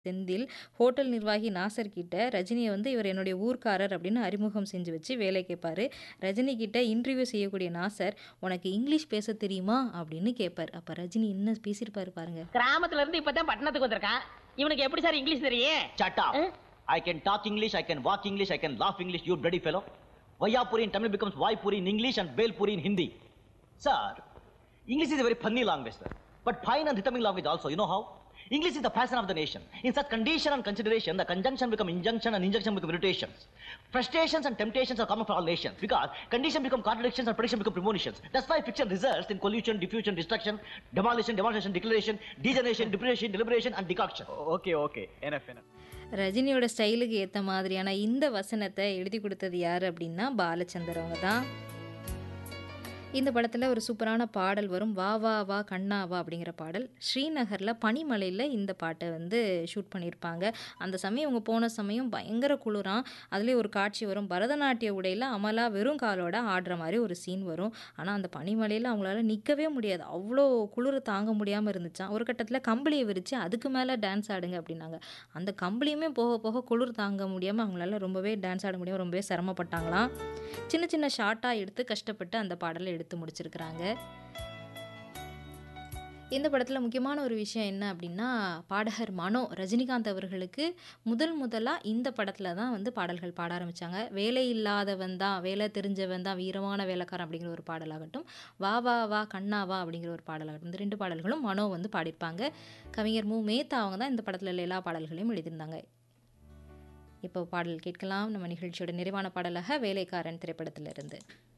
Senthil, hotel நிர்வாகி நாசர் கிட்ட ரஜினிய வந்து இவர் என்னுடைய ஊர்க்காரர் அப்படின்னு அறிமுகம் செஞ்சு வச்சு வேலை கேட்பாரு. ரஜினி கிட்ட இன்டர்வியூ செய்யக்கூடிய நாசர், "உனக்கு இங்கிலீஷ் பேசத் தெரியுமா?" அப்படின்னு கேட்பாரு. அப்ப ரஜினி என்ன பேசியிருப்பாரு பாருங்க. கிராமத்துல இருந்து இப்பதான் பட்டணத்துக்கு வந்திருக்கான் இவனுக்கு எப்படி சார் இங்கிலீஷ் தெரியும் Shut up. Eh? I can talk English, I can walk English, I can laugh English, you bloody fellow. Vayapuri in Tamil becomes Vaipuri in English and Belpuri in Hindi. Sir, English is a very funny language, sir. But fine and rhythmic language also. You know how? English is the passion of the nation. In such condition and consideration, the conjunction become injunction and injunction become irritations. Frustrations and temptations are common for all nations because condition become contradictions and prediction become premonitions. That's why fiction results in collusion, diffusion, destruction, demolition, demonstration, declaration, degeneration, depreciation, deliberation and decoction. Okay okay enough enough ரஜினியோட ஸ்டைலுக்கு ஏத்த மாதிரியான இந்த வசனத்தை எழுதி கொடுத்தது யாரு அப்படின்னா பாலச்சந்தர் அவங்க தான். இந்த படத்துல ஒரு சூப்பரான பாடல் வரும். "வா வா வா கண்ணா வா" அப்படிங்கிற பாடல். ஸ்ரீநகர்ல பனிமலையில இந்த பாட்ட வந்து ஷூட் பண்ணியிருப்பாங்க. அந்த சமயம் இவங்க போன சமயம் பயங்கர குளிராம். அதுலயும் ஒரு காட்சி வரும். பரதநாட்டிய உடையில அமலா வெறும் காலோட ஆடுற மாரி ஒரு சீன் வரும். ஆனா அந்த பனிமலையில அவங்களால நிக்கவே முடியாது. அவ்ளோ குளிர தாங்க முடியாம இருந்துச்சாம். ஒரு கட்டத்துல கம்பளிய விரிச்சு அதுக்கு மேல டான்ஸ் ஆடுங்க அப்படின்னாங்க. அந்த கம்பளியுமே போக போக குளிர் தாங்க முடியாம அவங்களால ரொம்பவே டான்ஸ் ஆட முடியாம ரொம்பவே சிரமப்பட்டாங்களாம். சின்ன சின்ன ஷார்ட்டா எடுத்து கஷ்டப்பட்டு அந்த பாடல எடுத்து முடிச்சிருக்கிறாங்க. இந்த படத்துல முக்கியமான ஒரு விஷயம் என்ன அப்படின்னா, பாடகர் மனோ ரஜினிகாந்த் அவர்களுக்கு முதல் முதலா இந்த படத்துல தான் வந்து பாடல்கள் பாட ஆரம்பிச்சாங்க. "வேலை இல்லாதவன் தான், வேலை தெரிஞ்சவன் தான், வீரமான வேலைக்காரன்" அப்படிங்கிற ஒரு பாடலாகட்டும், "வா வா வா கண்ணா வா" அப்படிங்கிற ஒரு பாடலாகட்டும். இந்த 2 பாடல்களும் மனோ வந்து பாடியிருப்பாங்க. கவிஞர் மு. மேத்தா அவங்க தான் இந்த படத்துல உள்ள எல்லா பாடல்களையும் எழுதியிருந்தாங்க. இப்போ பாடல் கேட்கலாம். நம்ம நிகழ்ச்சியோட நிறைவான பாடலாக "வேலைக்காரன்" திரைப்படத்திலிருந்து.